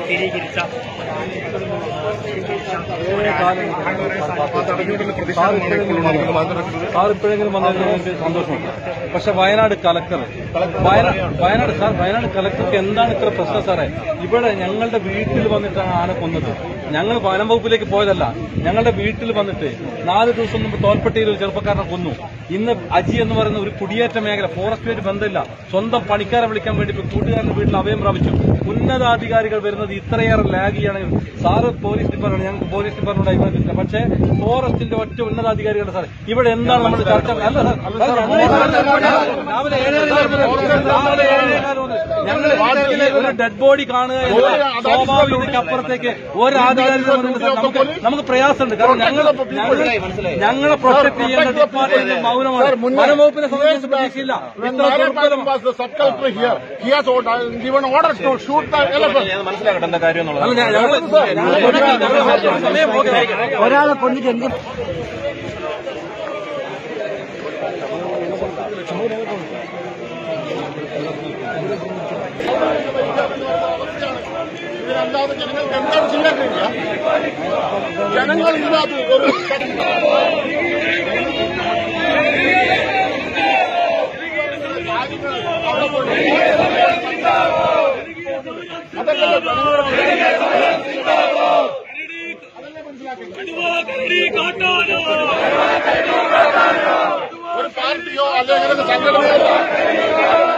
സ്ഥിരീകരിച്ച സാർ ഇപ്പോഴെങ്കിലും വന്നതിൽ എനിക്ക് സന്തോഷമുണ്ട് പക്ഷെ വയനാട് കലക്ടർ വയനാട് വയനാട് സാർ വയനാട് കലക്ടർക്ക് എന്താണ് ഇത്ര പ്രശ്നം സാറേ ഇവിടെ ഞങ്ങളുടെ വീട്ടിൽ വന്നിട്ടാണ് ആന കൊന്നത് ഞങ്ങൾ വനം വകുപ്പിലേക്ക് പോയതല്ല ഞങ്ങളുടെ വീട്ടിൽ വന്നിട്ട് നാല് ദിവസം മുമ്പ് തോൽപ്പെട്ടിയിൽ ഒരു ചെറുപ്പക്കാരനെ കൊന്നു ഇന്ന് അജി എന്ന് പറയുന്ന ഒരു കുടിയേറ്റ മേഖല ഫോറസ്റ്റുമായിട്ട് ബന്ധമില്ല സ്വന്തം പണിക്കാരെ വിളിക്കാൻ വേണ്ടി ഇപ്പൊ കൂട്ടുകാരന്റെ വീട്ടിൽ അഭയം പ്രാപിച്ചു ഉന്നതാധികാരികൾ വരുന്നത് ഇത്രയേറെ ലാഗ് ചെയ്യണമെങ്കിൽ സാറ് പോലീസ് ഡിപ്പാർട്ട്മെന്റ് ഞങ്ങൾക്ക് പോലീസ് ഡിപ്പാർട്ട്മെന്റ് അഭിപ്രായത്തില്ല പക്ഷേ ഫോറസ്റ്റിന്റെ ഒറ്റ ഉന്നതാധികാരികളുടെ സാർ ഇവിടെ എന്താണ് നമ്മൾ ചർച്ച അല്ല സാർ സാർ, ഞങ്ങൾ രാവിലെ ഏഴേകാൽ മുതൽ രാവിലെ ഏഴേകാൽ മുതൽ ഞങ്ങൾ ഇതിലെ ഒരു ഡെഡ് ബോഡി കാണുക എന്ന സ്വാഭാവികതയ്ക്ക് അപ്പുറത്തേക്ക് ഒരു ആധികാരിക നമുക്ക് നമുക്ക് പ്രയാസമുണ്ട് കാരണം ഞങ്ങൾ ഞങ്ങൾ- ഞങ്ങളെ പ്രൊട്ടക്ട് ചെയ്യേണ്ട ഡിപ്പാർട്ട്മെന്റ് മൗനമാണ് വനംവകുപ്പിനെ സംബന്ധിച്ച് പ്രതീക്ഷയില്ല When ഇത്ര Narayan ദുർബലം was the sub-collector here, he has ordered, given order to shoot the elephant. മനസ്സിലാക്കട്ടെ എന്താ കാര്യം എന്നുള്ളത് അല്ല, ഞങ്ങൾ ഞങ്ങൾ സമയം പോകുകയാണ്. ഒരാളെ കൊന്നിട്ട് എന്ത് ഇതിനല്ലാതെ ജനങ്ങൾക്ക് എന്താണ് ചെയ്യാൻ കഴിയുക ജനങ്ങൾ ഇതിനകത്ത് ഒരു അതല്ലല്ലോ ഒരു പാർട്ടിയോ അല്ലെങ്കിൽ സംഘടനയോ